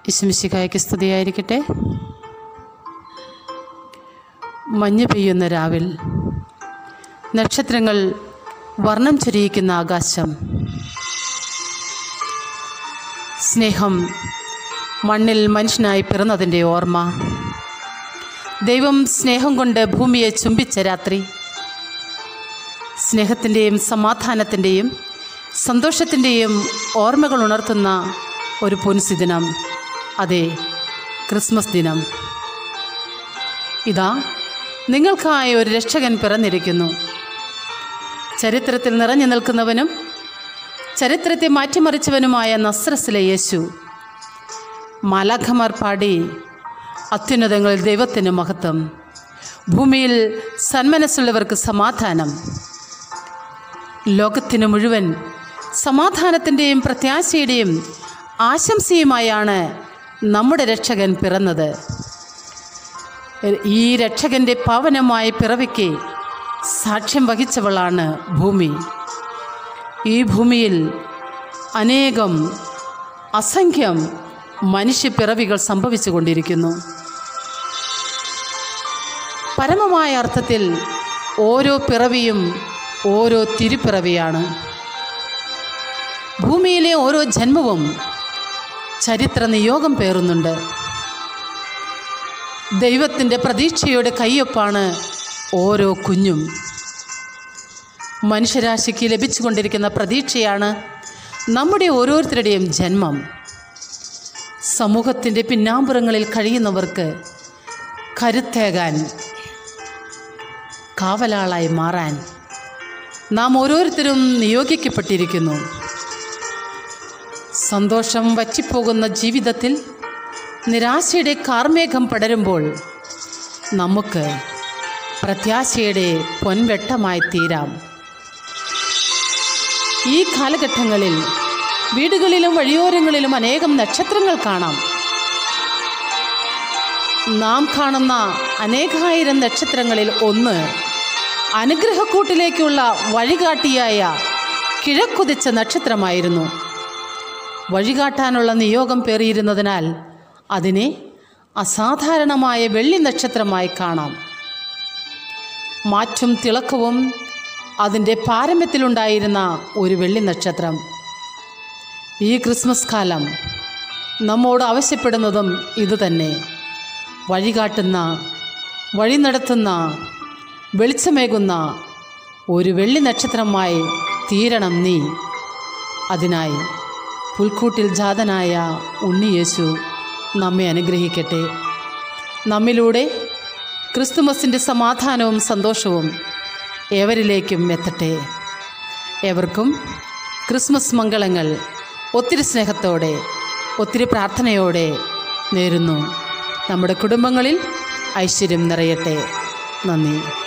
ഇശമിശിക്കായ്ക്ക് സ്തുതിയായിരിക്കട്ടെ മഞ്ഞ് പെയ്യുന്ന രാവിൽ നക്ഷത്രങ്ങൾ വർണ്ണം ചൊരിയിക്കുന്ന ആകാശം സ്നേഹം മണ്ണിൽ മനുഷ്യനായി പിറന്നതിൻ്റെ ഓർമ്മ ദൈവം സ്നേഹം കൊണ്ട് ഭൂമിയെ ചുംബിച്ച രാത്രി സ്നേഹത്തിൻ്റെയും സമാധാനത്തിൻ്റെയും സന്തോഷത്തിൻ്റെയും ഓർമ്മകൾ ഉണർത്തുന്ന ഒരു പൊൻസി ദിനം അതെ ക്രിസ്മസ് ദിനം ഇതാ നിങ്ങൾക്കായി ഒരു രക്ഷകൻ പിറന്നിരിക്കുന്നു ചരിത്രത്തിൽ നിറഞ്ഞു നിൽക്കുന്നവനും ചരിത്രത്തെ മാറ്റിമറിച്ചവനുമായ നസ്രസിലെ യേശു മാലാഖമാർ പാടി അത്യുന്നതങ്ങളിൽ ദൈവത്തിന് മഹത്വം ഭൂമിയിൽ സന്മനസ്സുള്ളവർക്ക് സമാധാനം ലോകത്തിന് മുഴുവൻ സമാധാനത്തിൻ്റെയും പ്രത്യാശയുടെയും ആശംസയുമായാണ് നമ്മുടെ രക്ഷകൻ പിറന്നത് ഈ രക്ഷകൻ്റെ പാവനമായ പിറവിക്ക് സാക്ഷ്യം വഹിച്ചവളാണ് ഭൂമി ഈ ഭൂമിയിൽ അനേകം അസംഖ്യം മനുഷ്യപ്പിറവികൾ സംഭവിച്ചു കൊണ്ടിരിക്കുന്നു പരമമായ അർത്ഥത്തിൽ ഓരോ പിറവിയും ഓരോ തിരുപ്പിറവിയാണ് ഭൂമിയിലെ ഓരോ ജന്മവും ചരിത്ര നിയോഗം പേറുന്നുണ്ട് ദൈവത്തിൻ്റെ പ്രതീക്ഷയുടെ കയ്യൊപ്പാണ് ഓരോ കുഞ്ഞും മനുഷ്യരാശിക്ക് ലഭിച്ചുകൊണ്ടിരിക്കുന്ന പ്രതീക്ഷയാണ് നമ്മുടെ ഓരോരുത്തരുടെയും ജന്മം സമൂഹത്തിൻ്റെ പിന്നാമ്പുറങ്ങളിൽ കഴിയുന്നവർക്ക് കരുത്തേകാൻ കാവലാളായി മാറാൻ നാം ഓരോരുത്തരും നിയോഗിക്കപ്പെട്ടിരിക്കുന്നു സന്തോഷം വറ്റിപ്പോകുന്ന ജീവിതത്തിൽ നിരാശയുടെ കാർമേഘം പടരുമ്പോൾ നമുക്ക് പ്രത്യാശയുടെ പൊൻവെട്ടമായി തീരാം ഈ കാലഘട്ടങ്ങളിൽ വീടുകളിലും വഴിയോരങ്ങളിലും അനേകം നക്ഷത്രങ്ങൾ കാണാം നാം കാണുന്ന അനേകായിരം നക്ഷത്രങ്ങളിൽ ഒന്ന് അനുഗ്രഹക്കൂട്ടിലേക്കുള്ള വഴികാട്ടിയായ കിഴക്കുതിച്ച നക്ഷത്രമായിരുന്നു വഴികാട്ടാനുള്ള നിയോഗം പേറിയിരുന്നതിനാൽ അതിനെ അസാധാരണമായ വെള്ളി നക്ഷത്രമായി കാണാം മാറ്റും തിളക്കവും അതിൻ്റെ പാരമ്യത്തിലുണ്ടായിരുന്ന ഒരു വെള്ളി നക്ഷത്രം ഈ ക്രിസ്മസ് കാലം നമ്മോട് ആവശ്യപ്പെടുന്നതും ഇതുതന്നെ വഴികാട്ടുന്ന വഴി നടത്തുന്ന വെളിച്ചമേകുന്ന ഒരു വെള്ളി നക്ഷത്രമായി തീരണം നീ അതിനായി പുൽക്കൂട്ടിൽ ജാതനായ ഉണ്ണിയേശു നമ്മെ അനുഗ്രഹിക്കട്ടെ നമ്മിലൂടെ ക്രിസ്തുമസിൻ്റെ സമാധാനവും സന്തോഷവും ഏവരിലേക്കും എത്തട്ടെ ഏവർക്കും ക്രിസ്മസ് മംഗളങ്ങൾ ഒത്തിരി സ്നേഹത്തോടെ ഒത്തിരി പ്രാർത്ഥനയോടെ നേരുന്നു നമ്മുടെ കുടുംബങ്ങളിൽ ഐശ്വര്യം നിറയട്ടെ നന്ദി